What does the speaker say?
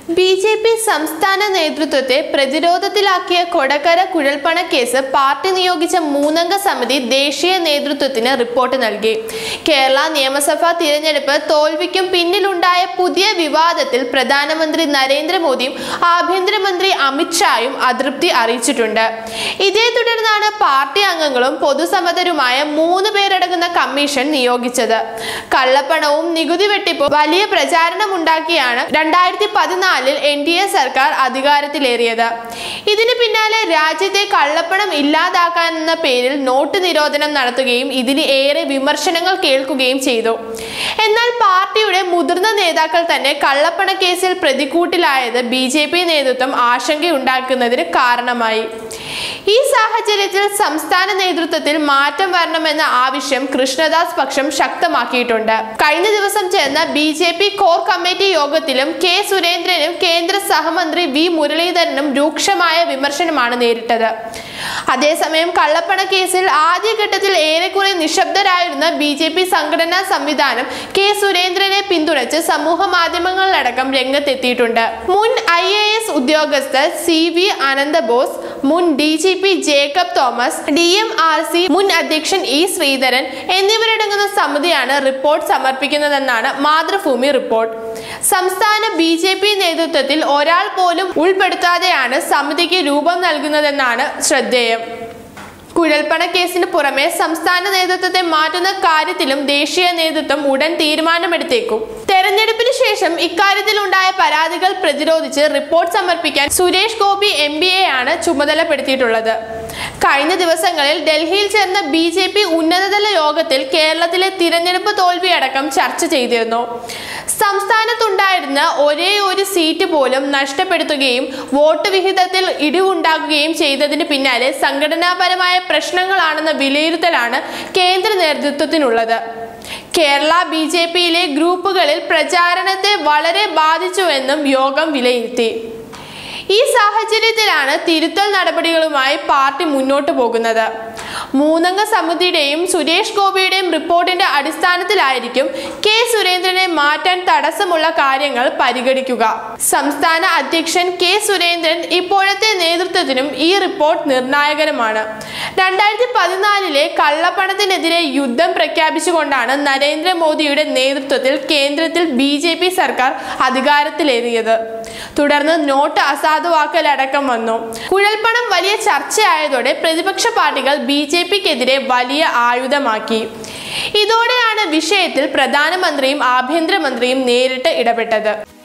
B J P സംസ്ഥാന നേതൃത്വത്തെ പ്രതിരോധത്തിലാക്കിയ കൊടകര കുഴൽപ്പണ കേസ് പാർട്ടി നിയോഗിച്ച മൂന്നംഗ സമിതി ദേശീയ നേതൃത്വത്തിന് റിപ്പോർട്ട് നൽകി കേരള നിയമസഭാ തിരഞ്ഞെടുപ്പ് തോൽവിക്കും പിന്നിലുണ്ടായ പുതിയ വിവാദത്തിൽ പ്രധാനമന്ത്രി നരേന്ദ്രമോദിയും ആഭ്യന്തരമന്ത്രി അമിത്ഷായും അതൃപ്തി അറിയിച്ചിട്ടുണ്ട് ഇതേ തുടർന്നാണ് പാർട്ടി അംഗങ്ങളും പൊതുസമ്മതരുമായ മൂന്ന് പേരടങ്ങുന്ന കമ്മീഷൻ നിയോഗിച്ചത് കള്ളപ്പണവും നികുതി വെട്ടിപ്പും വലിയ പ്രചാരണമുണ്ടാക്കിയാണ് രണ്ടായിരത്തി പതിനാലിൽ എൻ ഡി എ സർക്കാർ അധികാരത്തിലേറിയത് ഇതിന് പിന്നാലെ രാജ്യത്തെ കള്ളപ്പണം ഇല്ലാതാക്കാനെന്ന പേരിൽ നോട്ട് നിരോധനം നടത്തുകയും ഇതിന് ഏറെ വിമർശനങ്ങൾ കേൾക്കുകയും ചെയ്തു എന്നാൽ പാർട്ടിയുടെ മുതിർന്ന നേതാക്കൾ തന്നെ കള്ളപ്പണ കേസിൽ പ്രതിക്കൂട്ടിലായത് ബി ജെ പി നേതൃത്വം ആശങ്കയുണ്ടാക്കുന്നതിന് കാരണമായി ഈ സാഹചര്യത്തിൽ സംസ്ഥാന നേതൃത്വത്തിൽ മാറ്റം വരണമെന്ന ആവശ്യം കൃഷ്ണദാസ് പക്ഷം ശക്തമാക്കിയിട്ടുണ്ട് കഴിഞ്ഞ ദിവസം ചേർന്ന B J P core committee യോഗത്തിലും കെ സുരേന്ദ്രനും കേന്ദ്ര സഹമന്ത്രി വി മുരളീധരനും രൂക്ഷമായ വിമർശനമാണ് നേരിട്ടത് അതേസമയം കള്ളപ്പണ കേസിൽ ആദ്യഘട്ടത്തിൽ ഏറെക്കുറെ നിശബ്ദരായിരുന്ന ബി ജെ പി സംഘടനാ സംവിധാനം കെ സുരേന്ദ്രനെ പിന്തുണച്ച് സമൂഹ മാധ്യമങ്ങളിലടക്കം രംഗത്തെത്തിയിട്ടുണ്ട് മുൻ ഐ എ എസ് ഉദ്യോഗസ്ഥർ സി വി അനന്തബോസ് മുൻ D G P Jacob Thomas D M R C മുൻ അധ്യക്ഷൻ ഇ ശ്രീധരൻ എന്നിവരടങ്ങുന്ന സമിതിയാണ് റിപ്പോർട്ട് സമർപ്പിക്കുന്നതെന്നാണ് മാതൃഭൂമി റിപ്പോർട്ട് സംസ്ഥാന ബി ജെ പി നേതൃത്വത്തിൽ ഒരാൾ പോലും ഉൾപ്പെടുത്താതെയാണ് സമിതിക്ക് രൂപം നൽകുന്നതെന്നാണ് ശ്രദ്ധേയം കുഴൽപ്പണ കേസിന് പുറമെ സംസ്ഥാന നേതൃത്വത്തെ മാറ്റുന്ന കാര്യത്തിലും ദേശീയ നേതൃത്വം ഉടൻ തീരുമാനമെടുത്തേക്കും തെരഞ്ഞെടുപ്പിന് ശേഷം ഇക്കാര്യത്തിൽ ഉണ്ടായ പരാതികൾ പ്രതിരോധിച്ച് റിപ്പോർട്ട് സമർപ്പിക്കാൻ Suresh Gopi M B A ആണ് ചുമതലപ്പെടുത്തിയിട്ടുള്ളത് കഴിഞ്ഞ ദിവസങ്ങളിൽ ഡൽഹിയിൽ ചേർന്ന ബി ജെ പി ഉന്നതതല യോഗത്തിൽ കേരളത്തിലെ തിരഞ്ഞെടുപ്പ് തോൽവി അടക്കം ചർച്ച ചെയ്തിരുന്നു സംസ്ഥാനത്തുണ്ടായിരുന്ന ഒരേ ഒരു സീറ്റ് പോലും നഷ്ടപ്പെടുത്തുകയും വോട്ട് വിഹിതത്തിൽ ഇടിവുണ്ടാകുകയും ചെയ്തതിന് പിന്നാലെ സംഘടനാപരമായ പ്രശ്നങ്ങളാണെന്ന വിലയിരുത്തലാണ് കേന്ദ്ര നേതൃത്വത്തിനുള്ളത് കേരള ബി ജെ പിയിലെ ഗ്രൂപ്പുകളിൽ പ്രചാരണത്തെ വളരെ ബാധിച്ചുവെന്നും യോഗം വിലയിരുത്തി ഈ സാഹചര്യത്തിലാണ് തിരുത്തൽ നടപടികളുമായി പാർട്ടി മുന്നോട്ട് പോകുന്നത് മൂന്നംഗ സമിതിയുടെയും സുരേഷ് ഗോപിയുടെയും റിപ്പോർട്ടിന്റെ അടിസ്ഥാനത്തിലായിരിക്കും കെ സുരേന്ദ്രനെ മാറ്റാൻ തടസ്സമുള്ള കാര്യങ്ങൾ പരിഗണിക്കുക സംസ്ഥാന അധ്യക്ഷൻ കെ സുരേന്ദ്രൻ ഇപ്പോഴത്തെ നേതൃത്വത്തിനും ഈ റിപ്പോർട്ട് നിർണായകരമാണ് രണ്ടായിരത്തി പതിനാലിലെ കള്ളപ്പണത്തിനെതിരെ യുദ്ധം പ്രഖ്യാപിച്ചുകൊണ്ടാണ് നരേന്ദ്രമോദിയുടെ നേതൃത്വത്തിൽ കേന്ദ്രത്തിൽ ബി ജെ പി സർക്കാർ അധികാരത്തിലേറിയത് തുടർന്ന് നോട്ട് അസാധുവാക്കലടക്കം വന്നു കുഴൽപ്പണം വലിയ ചർച്ചയായതോടെ പ്രതിപക്ഷ പാർട്ടികൾ ബി ജെ പിക്കെതിരെ വലിയ ആയുധമാക്കി ഇതോടെയാണ് വിഷയത്തിൽ പ്രധാനമന്ത്രിയും ആഭ്യന്തരമന്ത്രിയും നേരിട്ട് ഇടപെട്ടത്